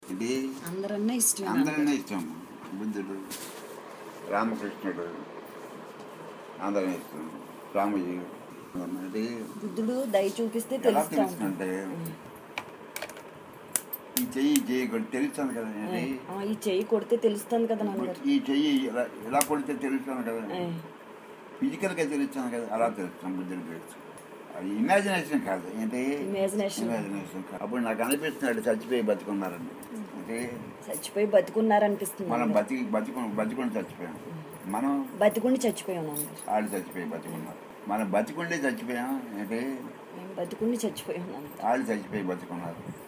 ఇది అందరన్నా ఇష్టమే అందరినీ ఇష్టం బుద్ధుడు రామకృష్ణుడు అందరినీ ఇష్టం స్వామిజీ ఇది బుద్ధుడు దయ చూపిస్తే ఎలా తెలుస్తా ఉంటుంది తెలుస్తుందంటే ఈ చెయ్యి ఈ చెయ్యి కూడా తెలుస్తాను కదా ఇది ఆ, ఈ చెయ్యి కొడితే తెలుస్తుంది కదా నాన్నగారు ఈ చెయ్యి ఇలా ఇలా కొడితే తెలుస్తాను కదా ఏ, ఫిజికల్గా తెలుస్తాను కదా అలా తెలుస్తాను బుద్ధుడు తెలుసు అది ఇమాజినేషన్ కాదు ఏంటి Imagination. ఇమాజినేషన్ కాదు అప్పుడు నాకు అనిపిస్తున్నాడు చచ్చిపోయి బతుకున్నారండి అంటే చచ్చిపోయి బతుకున్నారనిపిస్తుంది మనం నాన్నగారు. బతికి బతుకు బతుకుని చచ్చిపోయాం మనం బతికుండి చచ్చిపోయాం నాన్నగారు వాళ్ళు చచ్చిపోయి బతుకున్నారు మనం బతికుండి చచ్చిపోయాం ఏంటి మేము బతికుండి చచ్చిపోయాం నాన్నగారు వాళ్ళు చచ్చిపోయి బతుకున్నారు